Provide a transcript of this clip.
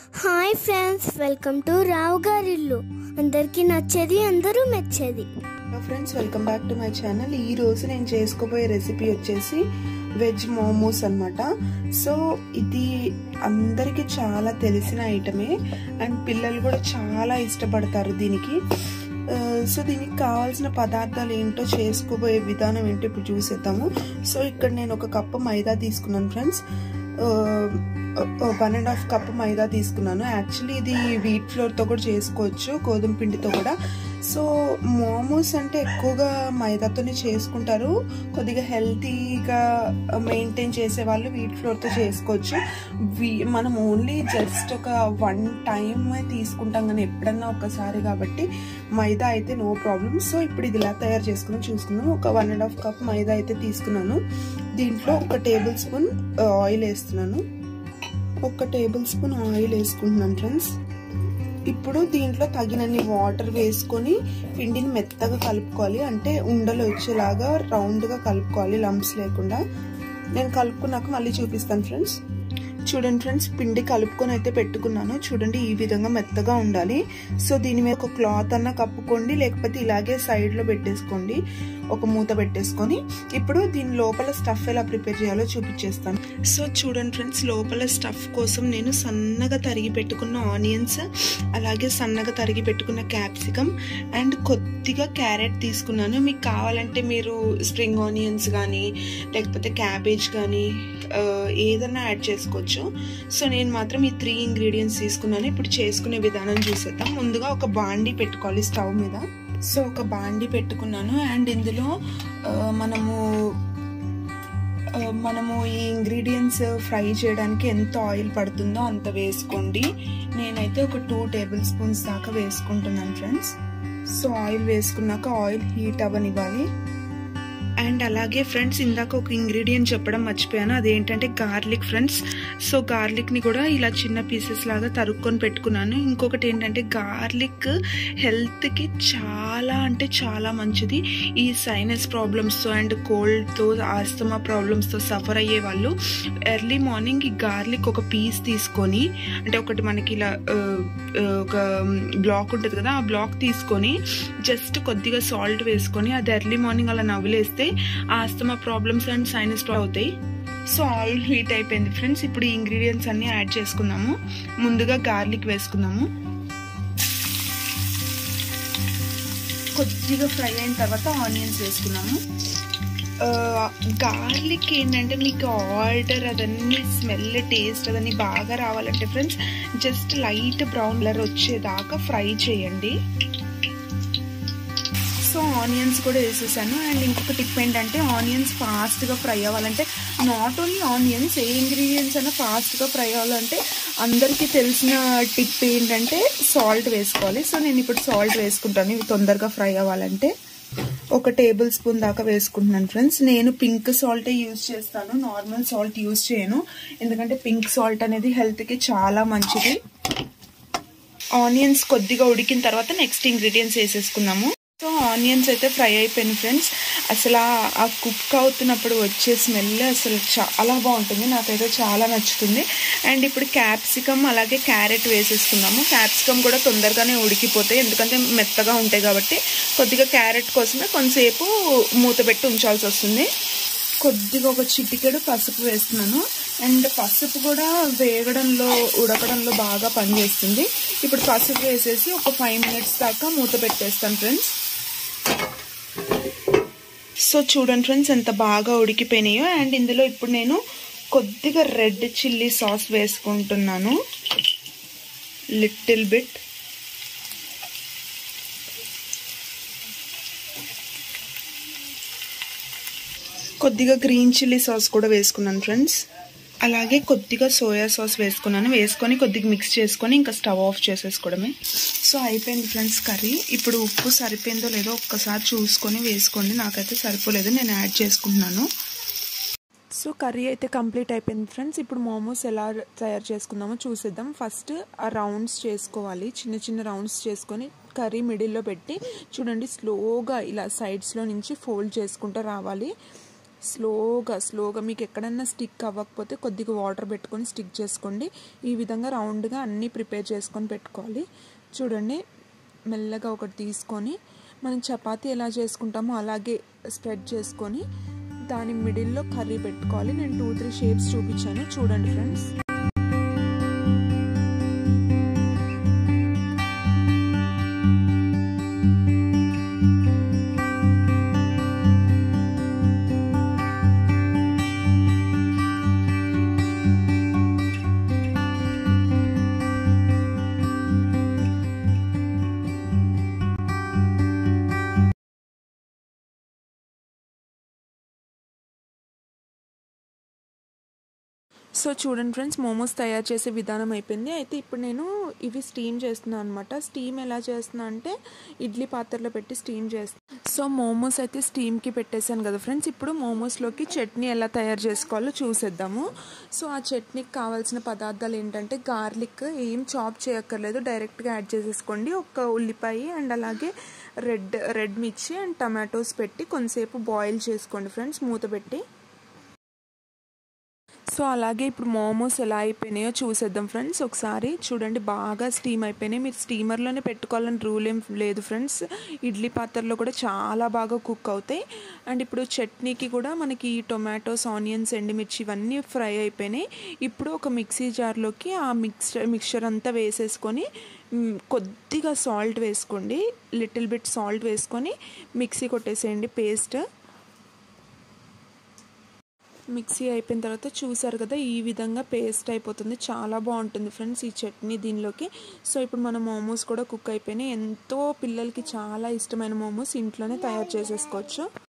hi friends welcome to Rao గారిల్లు అందరికీ నచ్చేది అందరూ మెచ్చేది hello friends welcome back to my channel ఈ రోజు నేను చేసుకోబోయే రెసిపీ వచ్చేసి వెజ్ మోమోస్ అన్నమాట సో ఇది అందరికీ చాలా తెలిసిన ఐటమే అండ్ పిల్లలు కూడా చాలా ఇష్టపడతారు దీనికి ఆ, సో దీనికి కావాల్సిన పదార్థాలు ఏంటో చేసుకోబోయే విధానం ఏంటో ఇప్పుడు చూసేద్దాము సో ఇక్కడ నేను ఒక కప్పు మైదా తీసుకున్నాను friends one and half cup maida తీసుకున్నాను యాక్చువల్లీ ఇది వీట్ ఫ్లోర్తో కూడా చేసుకోవచ్చు గోధుమ పిండితో కూడా సో మోమోస్ అంటే ఎక్కువగా మైదాతోనే చేసుకుంటారు కొద్దిగా హెల్తీగా మెయింటైన్ చేసే వాళ్ళు వీట్ ఫ్లోర్తో చేసుకోవచ్చు వీ- మనం ఓన్లీ జస్ట్ ఒక వన్ టైం తీసుకుంటాం కానీ ఎప్పుడన్నా ఒకసారి కాబట్టి మైదా అయితే నో ప్రాబ్లం సో ఇప్పుడు ఇది ఇలా తయారు చేసుకుని చూసుకుందాం ఒక one and half cup maida అయితే తీసుకున్నాను దీంట్లో ఒక టేబుల్ స్పూన్ ఆయిల్ వేస్తున్నాను ఒక టేబుల్ స్పూన్ ఆయిల్ వేసుకుంటున్నాను ఫ్రెండ్స్ ఇప్పుడు దీంట్లో తగినన్ని వాటర్ వేసుకొని పిండిని మెత్తగా కలుపుకోవాలి అంటే ఉండలు వచ్చేలాగా రౌండ్గా కలుపుకోవాలి లంప్స్ లేకుండా నేను కలుపుకున్నాక మళ్ళీ చూపిస్తాను ఫ్రెండ్స్ చూడండి ఫ్రెండ్స్ పిండి కలుపుకొని అయితే పెట్టుకున్నాను చూడండి ఈ విధంగా మెత్తగా ఉండాలి సో దీని మీద ఒక క్లాత్ అన్న కప్పుకోండి లేకపోతే ఇలాగే సైడ్లో పెట్టేసుకోండి ఒక మూత పెట్టేసుకొని ఇప్పుడు దీని లోపల స్టఫ్ ఎలా ప్రిపేర్ చేయాలో చూపించేస్తాను సో చూడండి ఫ్రెండ్స్ లోపల స్టఫ్ కోసం నేను సన్నగా తరిగి పెట్టుకున్న ఆనియన్స్ అలాగే సన్నగా తరిగి పెట్టుకున్న క్యాప్సికమ్ అండ్ కొద్దిగా క్యారెట్ తీసుకున్నాను మీకు కావాలంటే మీరు స్ప్రింగ్ ఆనియన్స్ కానీ లేకపోతే క్యాబేజ్ కానీ ఆ, ఏదన్నా యాడ్ చేసుకోవచ్చు సో నేను మాత్రం ఈ త్రీ ఇంగ్రీడియంట్స్ తీసుకున్నాను ఇప్పుడు చేసుకునే విధానం చూసేద్దాం ముందుగా ఒక బాండి పెట్టుకోవాలి స్టవ్ మీద సో ఒక బాండి పెట్టుకున్నాను అండ్ ఇందులో ఆ, మనము ఆ, మనము ఈ ఇంగ్రీడియంట్స్ ఫ్రై చేయడానికి ఎంత ఆయిల్ పడుతుందో అంత వేసుకోండి నేనైతే ఒక టూ టేబుల్ స్పూన్స్ దాకా వేసుకుంటున్నాను ఫ్రెండ్స్ సో ఆయిల్ వేసుకున్నాక ఆయిల్ హీట్ అవ్వనివ్వాలి అండ్ అలాగే ఫ్రెండ్స్ ఇందాక ఒక ఇంగ్రీడియంట్ చెప్పడం మర్చిపోయాను అదేంటంటే గార్లిక్ ఫ్రెండ్స్ సో గార్లిక్ని కూడా ఇలా చిన్న పీసెస్ లాగా తరుక్కొని పెట్టుకున్నాను ఇంకొకటి ఏంటంటే గార్లిక్ హెల్త్కి చాలా అంటే చాలా మంచిది ఈ సైనస్ ప్రాబ్లమ్స్తో అండ్ కోల్డ్తో ఆస్తమా ప్రాబ్లమ్స్తో సఫర్ అయ్యే వాళ్ళు ఎర్లీ మార్నింగ్ ఈ గార్లిక్ ఒక పీస్ తీసుకొని అంటే ఒకటి మనకి ఇలా ఆ, ఆ, ఒక బ్లాక్ ఉంటుంది కదా ఆ బ్లాక్ తీసుకొని జస్ట్ కొద్దిగా సాల్ట్ వేసుకొని అది ఎర్లీ మార్నింగ్ అలా నవ్వులేస్తే ఆస్తమా ప్రాబ్లమ్స్ అండ్ సైనస్ అవుతాయి సో ఆయిల్ హీట్ అయిపోయింది ఫ్రెండ్స్ ఇప్పుడు ఈ ఇంగ్రీడియంట్స్ అన్ని యాడ్ చేసుకుందాము ముందుగా గార్లిక్ వేసుకుందాము కొద్దిగా ఫ్రై అయిన తర్వాత ఆనియన్స్ వేసుకున్నాము గార్లిక్ ఏంటంటే మీకు ఆర్డర్ అదన్నీ స్మెల్ టేస్ట్ అదన్నీ బాగా రావాలంటే friends just light brown colour వచ్చేదాకా ఫ్రై చేయండి సో ఆనియన్స్ కూడా వేసేసాను అండ్ ఇంకొక టిప్ ఏంటంటే ఆనియన్స్ ఫాస్ట్గా ఫ్రై అవ్వాలంటే నాట్ ఓన్లీ ఆనియన్స్ ఏ ఇంగ్రీడియంట్స్ అయినా ఫాస్ట్గా ఫ్రై అవ్వాలంటే అందరికీ తెలిసిన టిప్ ఏంటంటే సాల్ట్ వేసుకోవాలి సో నేను ఇప్పుడు సాల్ట్ వేసుకుంటాను ఇవి తొందరగా ఫ్రై అవ్వాలంటే ఒక టేబుల్ స్పూన్ దాకా వేసుకుంటున్నాను ఫ్రెండ్స్ నేను పింక్ సాల్టే యూజ్ చేస్తాను నార్మల్ సాల్ట్ యూజ్ చేయను ఎందుకంటే పింక్ సాల్ట్ అనేది హెల్త్కి చాలా మంచిది ఆనియన్స్ కొద్దిగా ఉడికిన తర్వాత నెక్స్ట్ ఇంగ్రీడియంట్స్ వేసేసుకున్నాము సో ఆనియన్స్ అయితే ఫ్రై అయిపోయింది ఫ్రెండ్స్ అసలు ఆ- ఆ కుక్ అవుతున్నప్పుడు వచ్చే స్మెల్ అసలు చాలా బాగుంటుంది నాకైతే చాలా నచ్చుతుంది అండ్ ఇప్పుడు క్యాప్సికమ్ అలాగే క్యారెట్ వేసేసుకున్నాము క్యాప్సికమ్ కూడా తొందరగానే ఉడికిపోతాయి ఎందుకంటే మెత్తగా ఉంటాయి కాబట్టి కొద్దిగా క్యారెట్ కోసమే కొంతసేపు మూత పెట్టి ఉంచాల్సి వస్తుంది కొద్దిగా ఒక చిటికెడు పసుపు వేస్తున్నాను అండ్ పసుపు కూడా వేగడంలో ఉడకడంలో బాగా పనిచేస్తుంది ఇప్పుడు పసుపు వేసేసి ఒక ఫైవ్ మినిట్స్ దాకా మూత పెట్టేస్తాను ఫ్రెండ్స్ సో చూడండి ఫ్రెండ్స్ ఎంత బాగా ఉడికిపోయినాయో అండ్ ఇందులో ఇప్పుడు నేను కొద్దిగా రెడ్ చిల్లీ సాస్ వేసుకుంటున్నాను లిటిల్ బిట్ కొద్దిగా గ్రీన్ చిల్లీ సాస్ కూడా వేసుకున్నాను ఫ్రెండ్స్ అలాగే కొద్దిగా సోయా సాస్ వేసుకున్నాను వేసుకొని కొద్దిగా మిక్స్ చేసుకొని ఇంకా స్టవ్ ఆఫ్ చేసేసుకోవడమే సో అయిపోయింది ఫ్రెండ్స్ కర్రీ ఇప్పుడు ఉప్పు సరిపోయిందో లేదో ఒక్కసారి చూసుకొని వేసుకోండి నాకైతే సరిపోలేదు నేను యాడ్ చేసుకుంటున్నాను సో కర్రీ అయితే కంప్లీట్ అయిపోయింది ఫ్రెండ్స్ ఇప్పుడు మోమోస్ ఎలా తయారు చేసుకుందామో చూసేద్దాం ఫస్ట్ ఆ రౌండ్స్ చేసుకోవాలి చిన్న చిన్న రౌండ్స్ చేసుకొని కర్రీ మిడిల్లో పెట్టి చూడండి స్లోగా ఇలా సైడ్స్లో నుంచి ఫోల్డ్ చేసుకుంటూ రావాలి స్లోగా స్లోగా మీకు ఎక్కడన్నా స్టిక్ అవ్వకపోతే కొద్దిగా వాటర్ పెట్టుకొని స్టిక్ చేసుకోండి ఈ విధంగా రౌండ్గా అన్నీ ప్రిపేర్ చేసుకొని పెట్టుకోవాలి చూడండి మెల్లగా ఒకటి తీసుకొని మనం చపాతీ ఎలా చేసుకుంటామో అలాగే స్ప్రెడ్ చేసుకొని దాని మిడిల్లో కర్రీ పెట్టుకోవాలి నేను టూ త్రీ షేప్స్ చూపించాను చూడండి ఫ్రెండ్స్ సో చూడండి ఫ్రెండ్స్ మోమోస్ తయారు చేసే విధానం అయిపోయింది అయితే ఇప్పుడు నేను ఇవి స్టీమ్ చేస్తున్నాను అనమాట స్టీమ్ ఎలా చేస్తున్నా అంటే ఇడ్లీ పాత్రలో పెట్టి స్టీమ్ చేస్తాను సో మోమోస్ అయితే స్టీమ్కి పెట్టేశాను కదా ఫ్రెండ్స్ ఇప్పుడు మోమోస్లోకి చట్నీ ఎలా తయారు చేసుకోవాలో చూసేద్దాము సో ఆ చట్నీకి కావాల్సిన పదార్థాలు ఏంటంటే గార్లిక్ ఏం చాప్ చేయక్కర్లేదు డైరెక్ట్గా యాడ్ చేసేసుకోండి ఒక ఉల్లిపాయ అండ్ అలాగే రెడ్ రెడ్ మిర్చి అండ్ టమాటోస్ పెట్టి కొంతసేపు బాయిల్ చేసుకోండి ఫ్రెండ్స్ మూత పెట్టి సో అలాగే ఇప్పుడు మోమోస్ ఎలా అయిపోయినాయో చూసేద్దాం ఫ్రెండ్స్ ఒకసారి చూడండి బాగా స్టీమ్ అయిపోయినాయి మీరు స్టీమర్లోనే పెట్టుకోవాలని రూల్ ఏం లేదు ఫ్రెండ్స్ ఇడ్లీ పాత్రలో కూడా చాలా బాగా కుక్ అవుతాయి అండ్ ఇప్పుడు చట్నీకి కూడా మనకి టొమాటోస్ ఆనియన్స్ ఎండుమిర్చి ఇవన్నీ ఫ్రై అయిపోయినాయి ఇప్పుడు ఒక మిక్సీ జార్లోకి ఆ మిక్స్చర్ మిక్చర్ అంతా వేసేసుకొని కొద్దిగా సాల్ట్ వేసుకోండి లిటిల్ బిట్ సాల్ట్ వేసుకొని మిక్సీ కొట్టేసేయండి పేస్ట్ మిక్సీ అయిపోయిన తర్వాత చూసారు కదా ఈ విధంగా పేస్ట్ అయిపోతుంది చాలా బాగుంటుంది ఫ్రెండ్స్ ఈ చట్నీ దీనిలోకి సో ఇప్పుడు మన మోమోస్ కూడా కుక్ అయిపోయినాయి ఎంతో పిల్లలకి చాలా ఇష్టమైన మోమోస్ ఇంట్లోనే తయారు చేసేసుకోవచ్చు